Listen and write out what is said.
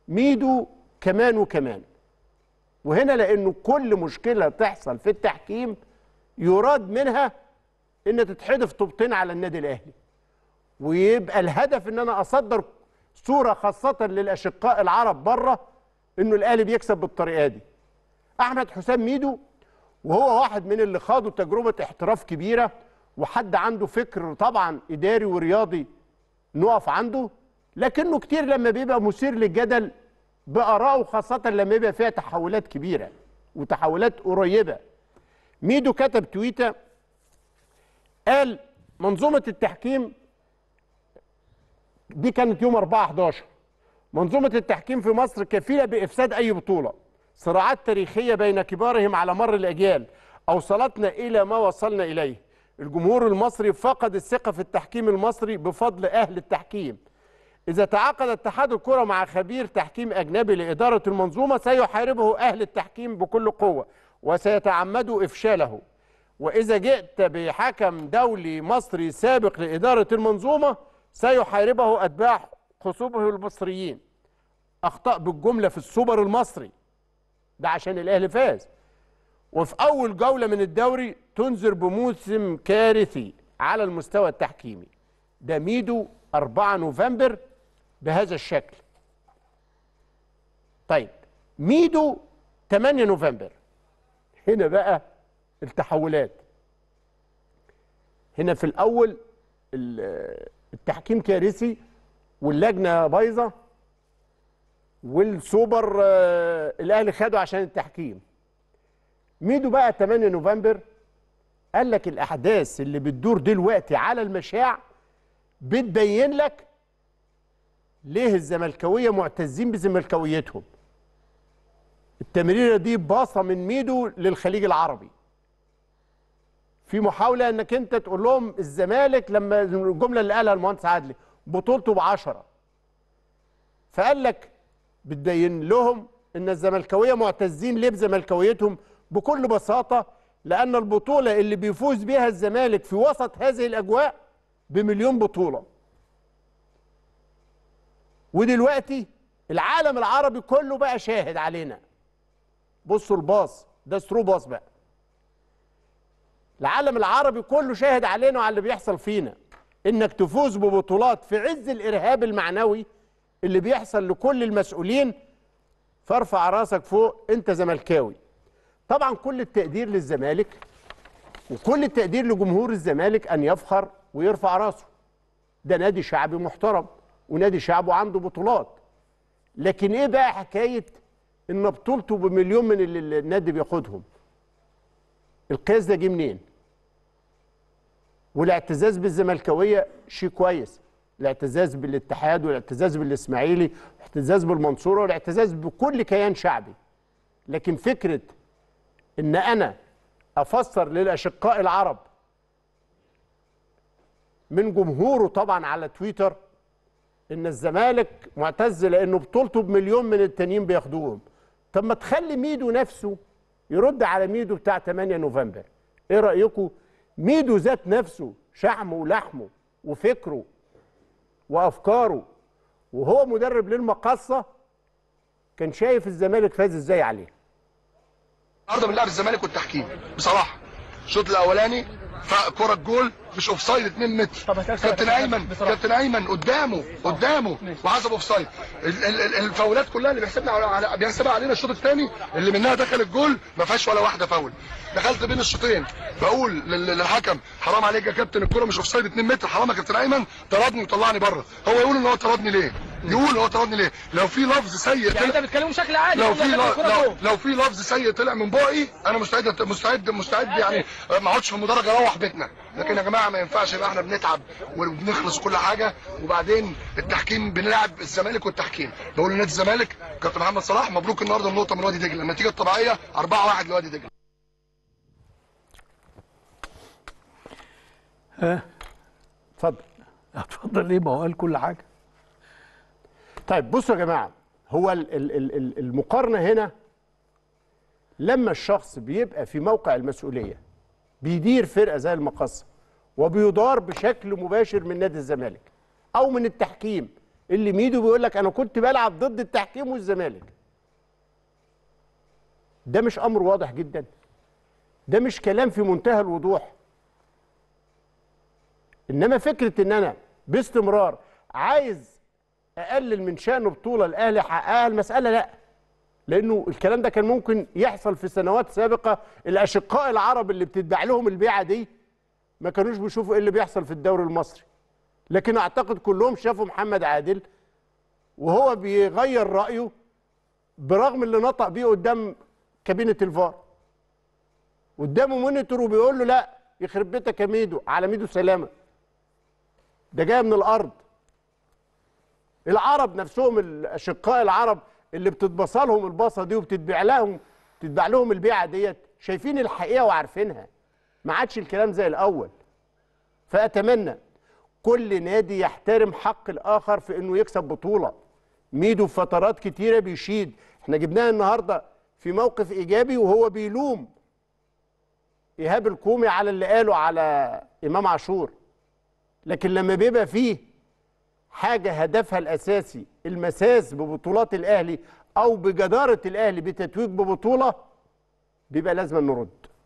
ميدو كمان وكمان وهنا لانه كل مشكله تحصل في التحكيم يراد منها ان تتحدف طوبتين على النادي الاهلي ويبقى الهدف ان انا اصدر صوره خاصه للاشقاء العرب بره انه الاهلي بيكسب بالطريقه دي احمد حسام ميدو وهو واحد من اللي خاضوا تجربه احتراف كبيره وحد عنده فكر طبعا اداري ورياضي نقف عنده لكنه كتير لما بيبقى مثير للجدل بآرائه خاصة لما يبقى فيها تحولات كبيرة وتحولات قريبة ميدو كتب تويتة قال منظومة التحكيم دي كانت يوم 4 11 منظومة التحكيم في مصر كفيلة بإفساد أي بطولة صراعات تاريخية بين كبارهم على مر الأجيال أوصلتنا إلى ما وصلنا إليه الجمهور المصري فقد الثقة في التحكيم المصري بفضل أهل التحكيم إذا تعاقد اتحاد الكرة مع خبير تحكيم أجنبي لإدارة المنظومة سيحاربه أهل التحكيم بكل قوة وسيتعمدوا إفشاله وإذا جئت بحكم دولي مصري سابق لإدارة المنظومة سيحاربه أتباع خصومه المصريين أخطأ بالجملة في السوبر المصري ده عشان الأهلي فاز وفي أول جولة من الدوري تنذر بموسم كارثي على المستوى التحكيمي ده ميدو 4 نوفمبر بهذا الشكل طيب ميدو 8 نوفمبر هنا بقى التحولات هنا في الأول ال- التحكيم كارثي واللجنة بايظة والسوبر آه، الأهلي خده عشان التحكيم ميدو بقى 8 نوفمبر قال لك الأحداث اللي بتدور دلوقتي على المشاع بتبين لك ليه الزملكاويه معتزين بزملكاويتهم التمريره دي باصه من ميدو للخليج العربي في محاوله انك انت تقول لهم الزمالك لما الجمله اللي قالها المهندس عادلي بطولته بعشرة فقال لك بتبين لهم ان الزملكاويه معتزين ليه بزملكاويتهم بكل بساطه لان البطوله اللي بيفوز بيها الزمالك في وسط هذه الاجواء بمليون بطوله ودلوقتي العالم العربي كله بقى شاهد علينا بصوا الباص ده ثرو باص بقى العالم العربي كله شاهد علينا وعلى اللي بيحصل فينا انك تفوز ببطولات في عز الارهاب المعنوي اللي بيحصل لكل المسؤولين فارفع راسك فوق انت زملكاوي طبعا كل التقدير للزمالك وكل التقدير لجمهور الزمالك ان يفخر ويرفع راسه ده نادي شعبي محترم ونادي شعبه عنده بطولات لكن ايه بقى حكايه ان بطولته بمليون من اللي النادي بياخدهم القياس ده جه منين والاعتزاز بالزملكاويه شيء كويس الاعتزاز بالاتحاد والاعتزاز بالاسماعيلي والاعتزاز بالمنصوره والاعتزاز بكل كيان شعبي لكن فكره ان انا افسر للاشقاء العرب من جمهوره طبعا على تويتر ان الزمالك معتز لانه بطولته بمليون من التانيين بياخدوهم طب ما تخلي ميدو نفسه يرد على ميدو بتاع 8 نوفمبر ايه رايكم ميدو ذات نفسه شحمه ولحمه وفكره وافكاره وهو مدرب للمقصه كان شايف الزمالك فاز ازاي عليه النهارده بنلعب الزمالك والتحكيم بصراحه الشوط الاولاني كرة الجول مش اوف سايد 2 متر طب هتسأل كابتن بصراحة. ايمن بصراحة. كابتن ايمن قدامه قدامه وحسب اوف سايد ال- ال- ال- الفاولات كلها اللي بيحسبنا على على- بيحسبها علينا الشوط الثاني اللي منها دخل الجول ما فيهاش ولا واحده فاول دخلت بين الشوطين بقول لل- للحكم حرام عليك يا كابتن الكرة مش اوف سايد 2 متر حرام يا كابتن ايمن طردني وطلعني بره هو يقول ان هو طردني ليه يقول هو طردني ليه لو في لفظ سيء يعني انت بتتكلم بشكل عادي لو والله في كده الكرة لو, جول. لو في لفظ سيء طلع من بقي انا مستعد مستعد مستعد يعني ما اقعدش في المدرج اروح بيتنا لكن يا جماعه ما ينفعش يبقى احنا بنتعب وبنخلص كل حاجه وبعدين التحكيم بنلعب الزمالك والتحكيم بقول لنادي الزمالك كابتن محمد صلاح مبروك النهارده النقطه من وادي دجله النتيجه الطبيعيه 4 1 لوادي دجله اتفضل اتفضل ليه ما هو قال كل حاجه طيب بصوا يا جماعه هو ال- ال- ال- ال- المقارنه هنا لما الشخص بيبقى في موقع المسؤوليه بيدير فرقه زي المقصه وبيدار بشكل مباشر من نادي الزمالك او من التحكيم اللي ميدو بيقول لك انا كنت بلعب ضد التحكيم والزمالك ده مش امر واضح جدا ده مش كلام في منتهى الوضوح انما فكره ان انا باستمرار عايز اقلل من شان بطوله الاهلي حققها المساله لا لانه الكلام ده كان ممكن يحصل في سنوات سابقه الاشقاء العرب اللي بتتباع لهم البيعه دي ما كانوش بيشوفوا ايه اللي بيحصل في الدوري المصري لكن اعتقد كلهم شافوا محمد عادل وهو بيغير رايه برغم اللي نطق بيه قدام كابينه الفار قدامه مونيتور وبيقول له لا يخرب بيتك يا ميدو على ميدو سلامه ده جاي من الارض العرب نفسهم الاشقاء العرب اللي بتتبصلهم البصه دي وبتتباع لهم تتباع لهم البيعه ديت شايفين الحقيقه وعارفينها ما عادش الكلام زي الاول فاتمنى كل نادي يحترم حق الاخر في انه يكسب بطوله ميدو في فترات كتيره بيشيد احنا جبناه النهارده في موقف ايجابي وهو بيلوم ايهاب الكومي على اللي قاله على امام عاشور لكن لما بيبقى فيه حاجه هدفها الاساسي المساس ببطولات الاهلي او بجداره الاهلي بتتويج ببطوله بيبقى لازم نرد